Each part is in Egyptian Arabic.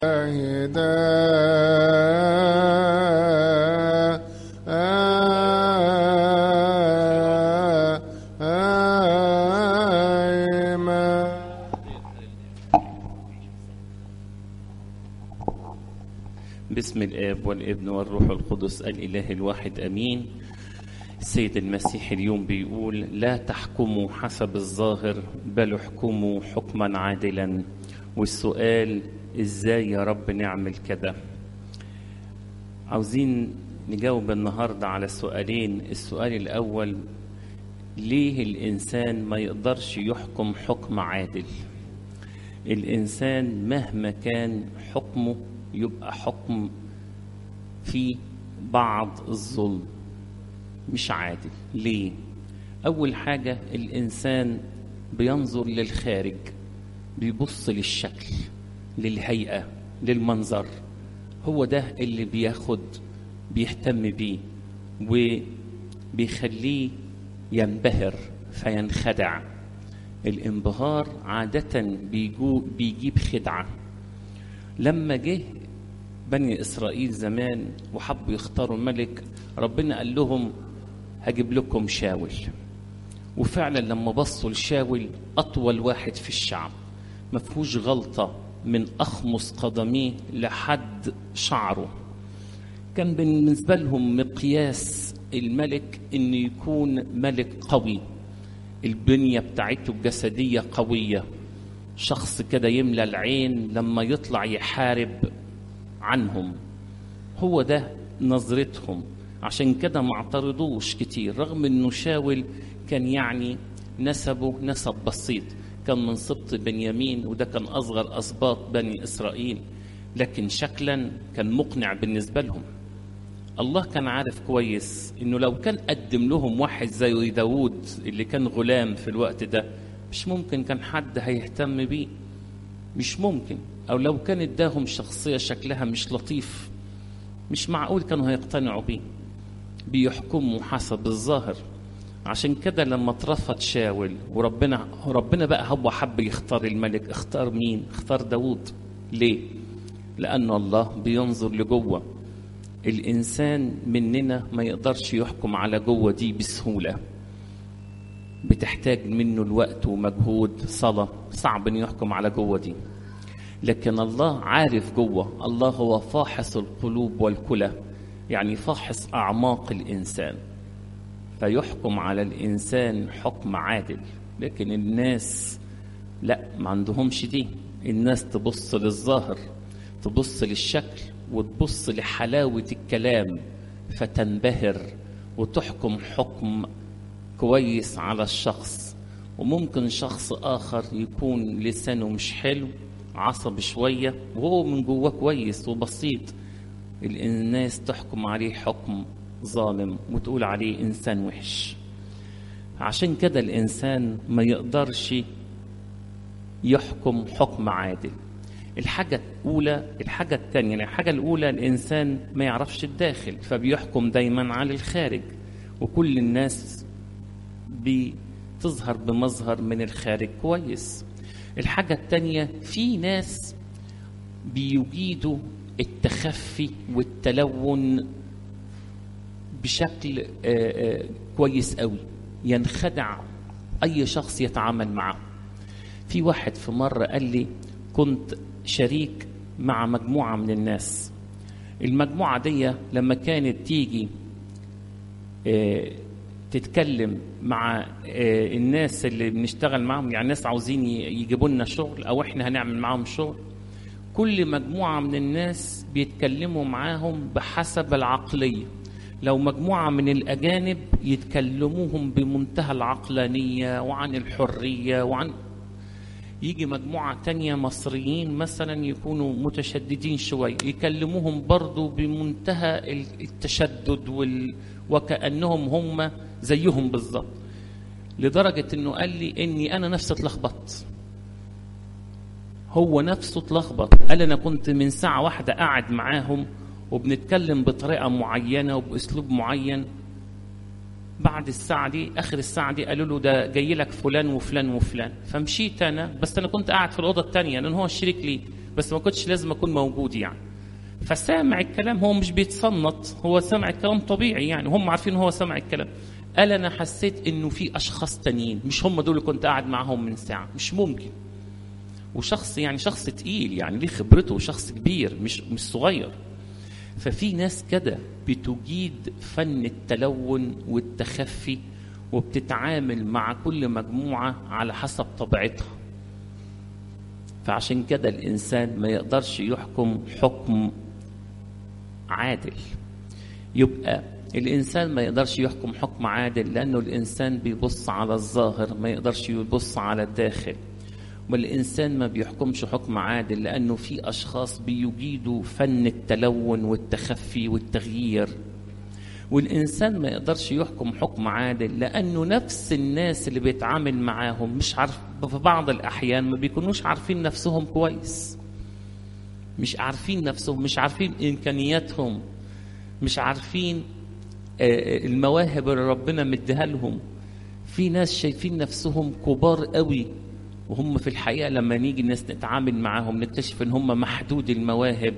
باسم الآب والابن والروح القدس الإله الواحد أمين السيد المسيح اليوم بيقول لا تحكموا حسب الظاهر بل احكموا حكما عادلا والسؤال ازاي يا رب نعمل كده عاوزين نجاوب النهارده على سؤالين السؤال الاول ليه الانسان ما يقدرش يحكم حكم عادل الانسان مهما كان حكمه يبقى حكم في بعض الظلم مش عادل ليه اول حاجه الانسان بينظر للخارج بيبص للشكل للهيئه للمنظر هو ده اللي بياخد بيهتم بيه وبيخليه ينبهر فينخدع الانبهار عادة بيجو بيجيب خدعة لما جه بني إسرائيل زمان وحبوا يختاروا ملك ربنا قال لهم هجيب لكم شاول وفعلا لما بصوا لشاول أطول واحد في الشعب ما فيهوش غلطة من أخمص قدميه لحد شعره كان بالنسبة لهم مقياس الملك إنه يكون ملك قوي البنية بتاعته الجسدية قوية شخص كده يملى العين لما يطلع يحارب عنهم هو ده نظرتهم عشان كده ما اعترضوش كتير رغم انه شاول كان يعني نسبه نسب بسيط كان من سبط بنيامين وده كان اصغر اسباط بني اسرائيل لكن شكلا كان مقنع بالنسبه لهم الله كان عارف كويس انه لو كان قدم لهم واحد زي داوود اللي كان غلام في الوقت ده مش ممكن كان حد هيهتم بيه مش ممكن او لو كان اداهم شخصيه شكلها مش لطيف مش معقول كانوا هيقتنعوا بيه بيحكموا حسب الظاهر عشان كده لما اترفض شاول وربنا ربنا بقى هو حب يختار الملك اختار مين اختار داوود ليه لأن الله بينظر لجوه الإنسان مننا ما يقدرش يحكم على جوه دي بسهولة بتحتاج منه الوقت ومجهود صلاة صعب إنه يحكم على جوه دي لكن الله عارف جوه الله هو فاحص القلوب والكلى يعني فاحص أعماق الإنسان فيحكم على الإنسان حكم عادل لكن الناس لا ما عندهمش دي الناس تبص للظاهر تبص للشكل وتبص لحلاوة الكلام فتنبهر وتحكم حكم كويس على الشخص وممكن شخص آخر يكون لسانه مش حلو عصب شوية وهو من جواه كويس وبسيط الناس تحكم عليه حكم ظالم وتقول عليه إنسان وحش عشان كده الإنسان ما يقدرش يحكم حكم عادل الحاجة الأولى الحاجة الثانية الحاجة الأولى الإنسان ما يعرفش الداخل فبيحكم دايما على الخارج وكل الناس بتظهر بمظهر من الخارج كويس الحاجة الثانية في ناس بيجيدوا التخفي والتلون بشكل كويس قوي ينخدع أي شخص يتعامل معه في واحد في مرة قال لي كنت شريك مع مجموعة من الناس المجموعة دي لما كانت تيجي تتكلم مع الناس اللي بنشتغل معاهم يعني ناس عاوزين يجيبوا لنا شغل او احنا هنعمل معاهم شغل كل مجموعة من الناس بيتكلموا معاهم بحسب العقلية لو مجموعة من الأجانب يتكلموهم بمنتهى العقلانية وعن الحرية وعن يجي مجموعة تانية مصريين مثلا يكونوا متشددين شوية يكلموهم برضو بمنتهى التشدد وال... وكأنهم هم زيهم بالظبط لدرجة انه قال لي اني انا نفسي اتلخبطت هو نفسه اتلخبط قال انا كنت من ساعة واحدة قاعد معاهم وبنتكلم بطريقة معينة وبأسلوب معين بعد الساعة دي آخر الساعة دي قالوا له ده جاي لك فلان وفلان وفلان فمشيت أنا بس أنا كنت قاعد في الأوضة التانية لأن هو الشريك لي بس ما كنتش لازم أكون موجود يعني فسامع الكلام هو مش بيتصنط هو سامع الكلام طبيعي يعني هم عارفين هو سامع الكلام قال أنا حسيت إنه في أشخاص تانيين مش هم دول اللي كنت قاعد معاهم من ساعة مش ممكن وشخص يعني شخص تقيل يعني ليه خبرته وشخص كبير مش مش صغير ففي ناس كده بتجيد فن التلون والتخفي وبتتعامل مع كل مجموعة على حسب طبيعتها فعشان كده الإنسان ما يقدرش يحكم حكم عادل يبقى الإنسان ما يقدرش يحكم حكم عادل لأنه الإنسان بيبص على الظاهر ما يقدرش يبص على الداخل والإنسان ما بيحكمش حكم عادل لأنه في أشخاص بيجيدوا فن التلون والتخفي والتغيير والإنسان ما يقدرش يحكم حكم عادل لأنه نفس الناس اللي بيتعامل معاهم مش عارف في بعض الأحيان ما بيكونوش عارفين نفسهم كويس مش عارفين نفسهم مش عارفين إمكانياتهم مش عارفين المواهب اللي ربنا مديها لهم في ناس شايفين نفسهم كبار قوي وهم في الحقيقه لما نيجي الناس نتعامل معاهم نكتشف ان هم محدود المواهب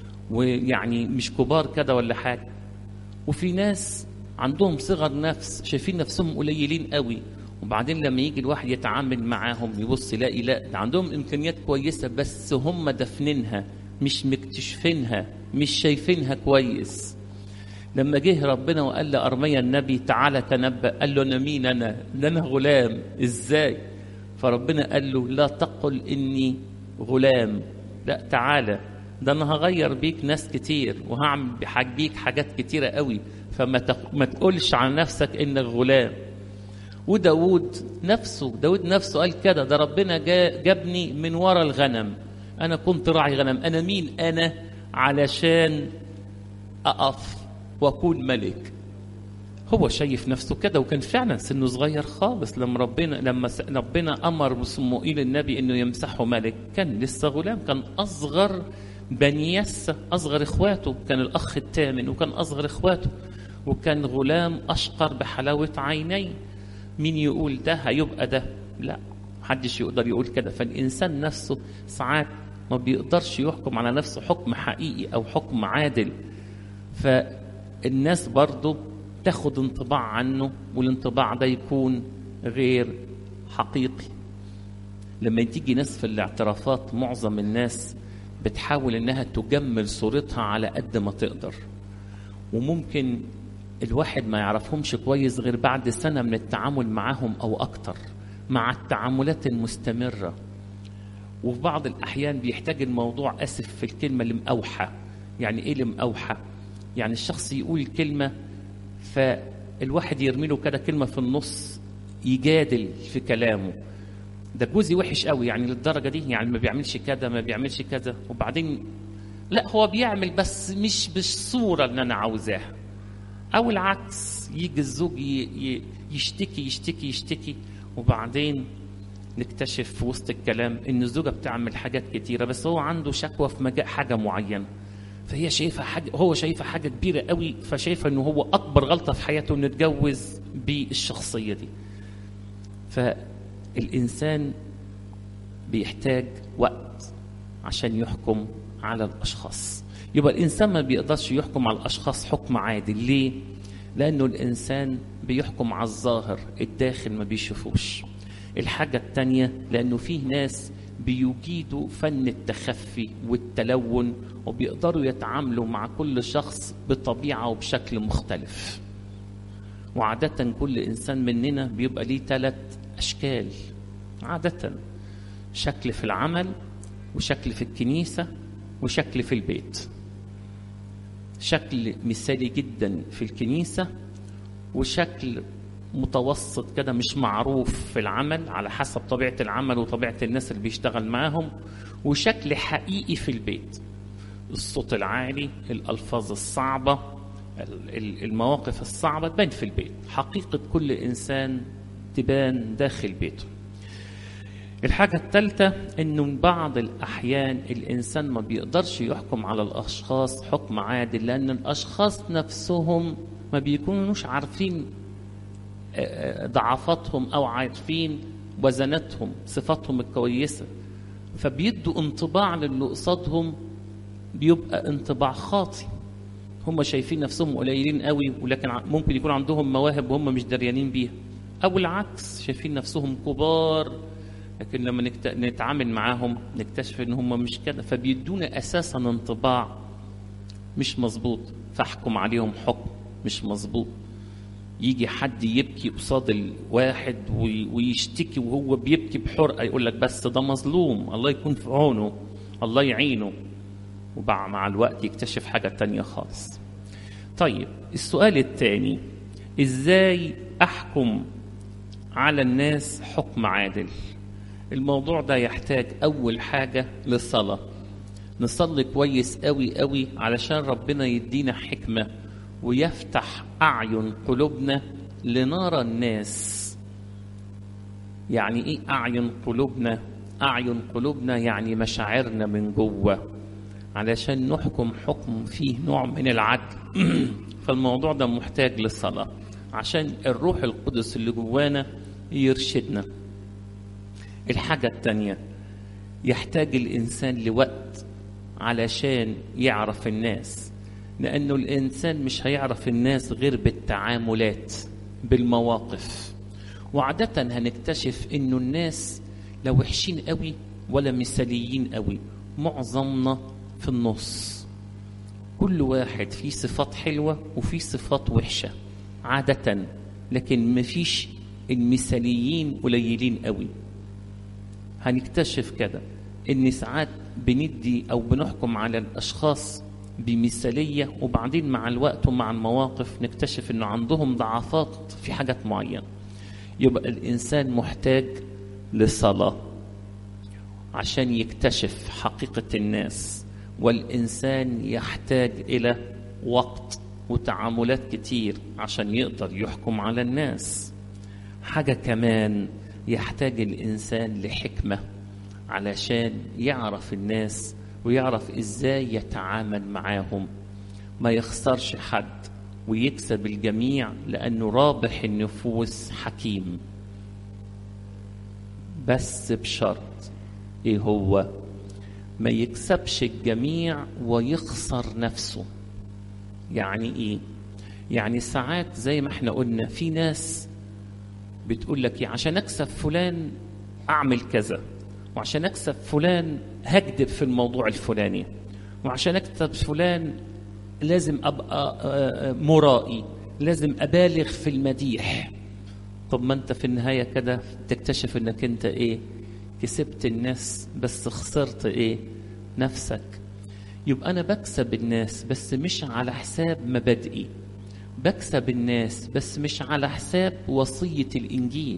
ويعني مش كبار كده ولا حاجه وفي ناس عندهم صغر نفس شايفين نفسهم قليلين قوي وبعدين لما يجي الواحد يتعامل معاهم يبص يلاقي لا ده عندهم امكانيات كويسه بس هم دافنينها مش مكتشفينها مش شايفينها كويس لما جه ربنا وقال لأرميا النبي تعالى تنبأ قال له أنا مين أنا؟ ده أنا غلام إزاي؟ فربنا قال له لا تقل إني غلام لا تعالى ده أنا هغير بيك ناس كتير وهعمل بيك حاجات كتيرة قوي فما تق... ما تقولش عن نفسك إنك غلام وداود نفسه داود نفسه قال كده ده ربنا جا... جابني من ورا الغنم أنا كنت راعي غنم أنا مين أنا علشان أقف واكون ملك هو شايف نفسه كده وكان فعلا سنه صغير خالص لما ربنا لما ربنا امر صموئيل النبي انه يمسحه ملك كان لسه غلام كان اصغر بني يسى اصغر اخواته كان الاخ الثامن وكان اصغر اخواته وكان غلام اشقر بحلاوه عينيه مين يقول ده هيبقى ده لا محدش يقدر يقول كده فالانسان نفسه ساعات ما بيقدرش يحكم على نفسه حكم حقيقي او حكم عادل ف الناس برضه تاخد انطباع عنه والانطباع ده يكون غير حقيقي لما تيجي ناس في الاعترافات معظم الناس بتحاول انها تجمل صورتها على قد ما تقدر وممكن الواحد ما يعرفهمش كويس غير بعد سنة من التعامل معاهم أو أكتر مع التعاملات المستمرة وفي بعض الأحيان بيحتاج الموضوع أسف في الكلمة المأوحة يعني إيه المأوحة؟ يعني الشخص يقول كلمة فالواحد يرمي له كده كلمة في النص يجادل في كلامه ده جوزي وحش قوي يعني للدرجة دي يعني ما بيعملش كذا ما بيعملش كذا وبعدين لا هو بيعمل بس مش بالصورة اللي أنا عاوزاها أو العكس يجي الزوج يشتكي يشتكي يشتكي وبعدين نكتشف في وسط الكلام ان الزوجه بتعمل حاجات كتيره بس هو عنده شكوى في مجال حاجه معينه فهي شايفه حاجه هو شايفه حاجه كبيره قوي فشايفه انه هو اكبر غلطه في حياته انه يتجوز بالشخصيه دي فالانسان بيحتاج وقت عشان يحكم على الاشخاص يبقى الانسان ما بيقدرش يحكم على الاشخاص حكم عادل ليه لانه الانسان بيحكم على الظاهر الداخل ما بيشوفوش الحاجه الثانيه لانه فيه ناس بيجيدوا فن التخفي والتلون وبيقدروا يتعاملوا مع كل شخص بطبيعة وبشكل مختلف وعادة كل إنسان مننا بيبقى ليه ثلاث أشكال عادة شكل في العمل وشكل في الكنيسة وشكل في البيت شكل مثالي جدا في الكنيسة وشكل متوسط كده مش معروف في العمل على حسب طبيعة العمل وطبيعة الناس اللي بيشتغل معاهم وشكل حقيقي في البيت الصوت العالي الألفاظ الصعبة المواقف الصعبة تبان في البيت حقيقة كل إنسان تبان داخل بيته الحاجة الثالثة إنه من بعض الأحيان الإنسان ما بيقدرش يحكم على الأشخاص حكم عادل لأن الأشخاص نفسهم ما بيكونوش عارفين ضعفاتهم او عارفين وزناتهم صفاتهم الكويسه فبيدوا انطباع للي قصادهم بيبقى انطباع خاطئ هم شايفين نفسهم قليلين قوي ولكن ممكن يكون عندهم مواهب وهم مش دريانين بيها او العكس شايفين نفسهم كبار لكن لما نكت... نتعامل معاهم نكتشف ان هم مش كده فبيدونا اساسا انطباع مش مظبوط فاحكم عليهم حكم مش مظبوط يجي حد يبكي قصاد الواحد وي... ويشتكي وهو بيبكي بحرقه يقول لك بس ده مظلوم الله يكون في عونه الله يعينه وبعد مع الوقت يكتشف حاجه تانية خالص طيب السؤال الثاني ازاي احكم على الناس حكم عادل الموضوع ده يحتاج اول حاجه للصلاه نصلي كويس قوي قوي علشان ربنا يدينا حكمه ويفتح اعين قلوبنا لنرى الناس يعني ايه اعين قلوبنا اعين قلوبنا يعني مشاعرنا من جوه علشان نحكم حكم فيه نوع من العدل فالموضوع ده محتاج للصلاه عشان الروح القدس اللي جوانا يرشدنا الحاجة التانية يحتاج الإنسان لوقت علشان يعرف الناس لأنه الإنسان مش هيعرف الناس غير بالتعاملات بالمواقف وعادة هنكتشف إنه الناس لا وحشين قوي ولا مثاليين قوي معظمنا في النص كل واحد فيه صفات حلوة وفيه صفات وحشة عادة لكن مفيش المثاليين قليلين قوي هنكتشف كده ان ساعات بندي او بنحكم على الاشخاص بمثاليه وبعدين مع الوقت ومع المواقف نكتشف انه عندهم ضعفات في حاجات معينه يبقى الانسان محتاج لصلاه عشان يكتشف حقيقه الناس والانسان يحتاج الى وقت وتعاملات كتير عشان يقدر يحكم على الناس حاجه كمان يحتاج الانسان لحكمه علشان يعرف الناس ويعرف ازاي يتعامل معاهم ما يخسرش حد ويكسب الجميع لانه رابح النفوس حكيم بس بشرط ايه هو ما يكسبش الجميع ويخسر نفسه يعني ايه يعني ساعات زي ما احنا قلنا في ناس بتقول لك إيه عشان اكسب فلان اعمل كذا وعشان اكسب فلان هكذب في الموضوع الفلاني وعشان اكسب فلان لازم ابقى مرائي لازم ابالغ في المديح طب ما انت في النهايه كده تكتشف انك انت ايه كسبت الناس بس خسرت ايه نفسك يبقى انا بكسب الناس بس مش على حساب مبادئي بكسب الناس بس مش على حساب وصيه الانجيل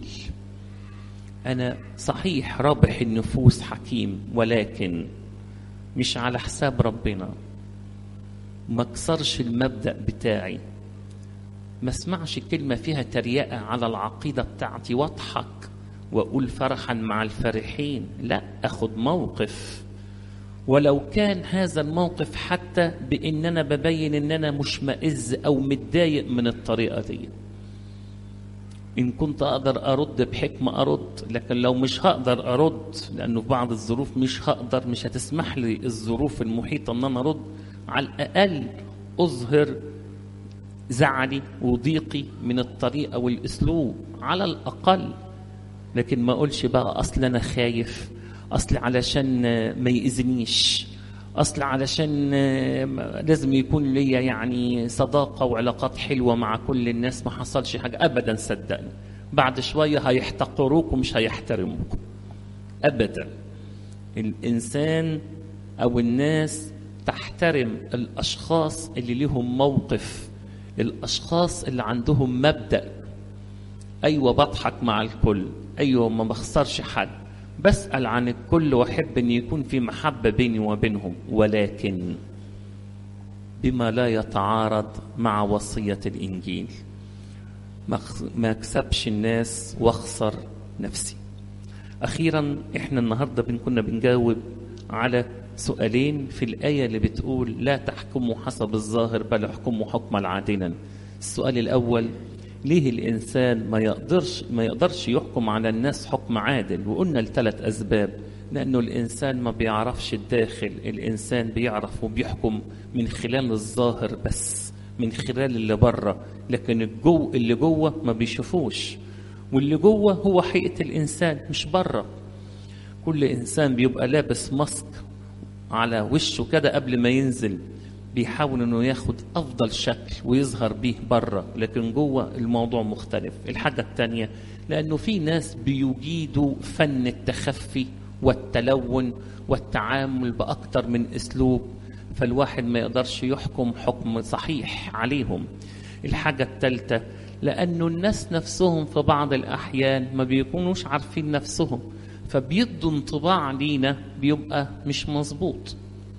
انا صحيح رابح النفوس حكيم ولكن مش على حساب ربنا ما اكسرش المبدا بتاعي ما اسمعش كلمه فيها تريقه على العقيده بتاعتي واضحك واقول فرحا مع الفرحين لا اخد موقف ولو كان هذا الموقف حتى بان انا ببين ان انا مشمئز او متضايق من الطريقه دي ان كنت اقدر ارد بحكمه ارد لكن لو مش هقدر ارد لانه في بعض الظروف مش هقدر مش هتسمح لي الظروف المحيطه ان انا ارد على الاقل اظهر زعلي وضيقي من الطريقه والاسلوب على الاقل لكن ما اقولش بقى اصل انا خايف اصل علشان ما يأذنيش اصل علشان لازم يكون ليا يعني صداقه وعلاقات حلوه مع كل الناس ما حصلش حاجه ابدا صدقني بعد شويه هيحتقروك ومش هيحترموك ابدا الانسان او الناس تحترم الاشخاص اللي لهم موقف الاشخاص اللي عندهم مبدا ايوه بضحك مع الكل ايوه ما بخسرش حد بسال عن الكل واحب ان يكون في محبه بيني وبينهم ولكن بما لا يتعارض مع وصيه الانجيل ما اكسبش الناس واخسر نفسي اخيرا احنا النهارده كنا بنجاوب على سؤالين في الايه اللي بتقول لا تحكموا حسب الظاهر بل احكموا حكما عادلا السؤال الاول ليه الإنسان ما يقدرش ما يقدرش يحكم على الناس حكم عادل وقلنا لثلاث أسباب لأنه الإنسان ما بيعرفش الداخل الإنسان بيعرف وبيحكم من خلال الظاهر بس من خلال اللي بره لكن الجو اللي جوه ما بيشوفوش واللي جوه هو حقيقة الإنسان مش بره كل إنسان بيبقى لابس ماسك على وشه كده قبل ما ينزل بيحاول انه ياخد افضل شكل ويظهر بيه بره لكن جوه الموضوع مختلف الحاجه الثانيه لانه في ناس بيجيدوا فن التخفي والتلون والتعامل باكتر من اسلوب فالواحد ما يقدرش يحكم حكم صحيح عليهم الحاجه الثالثه لانه الناس نفسهم في بعض الاحيان ما بيكونوش عارفين نفسهم فبيدوا انطباع لينا بيبقى مش مظبوط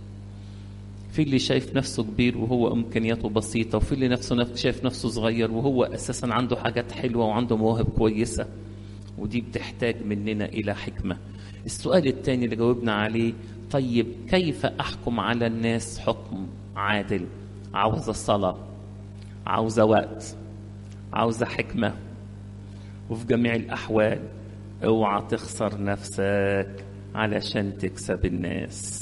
في اللي شايف نفسه كبير وهو امكانياته بسيطه وفي اللي نفسه نف... شايف نفسه صغير وهو اساسا عنده حاجات حلوه وعنده مواهب كويسه ودي بتحتاج مننا الى حكمه السؤال الثاني اللي جاوبنا عليه طيب كيف احكم على الناس حكم عادل عاوزه صلاه عاوزه وقت عاوزه حكمه وفي جميع الاحوال اوعى تخسر نفسك علشان تكسب الناس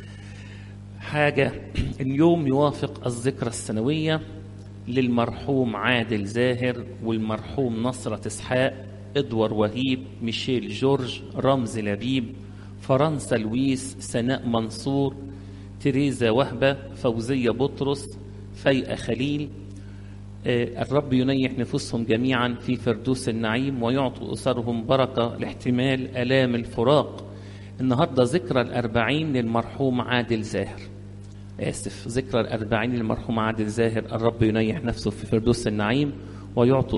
حاجة اليوم يوافق الذكرى السنوية للمرحوم عادل زاهر والمرحوم نصرة إسحاق إدوار وهيب ميشيل جورج رمز لبيب فرنسا لويس سناء منصور تريزا وهبة فوزية بطرس فيئة خليل الرب ينيح نفوسهم جميعا في فردوس النعيم ويعطي أسرهم بركة لاحتمال آلام الفراق النهاردة ذكرى الأربعين للمرحوم عادل زاهر آسف ذكرى الأربعين للمرحوم عادل زاهر الرب ينيح نفسه في فردوس النعيم ويعطي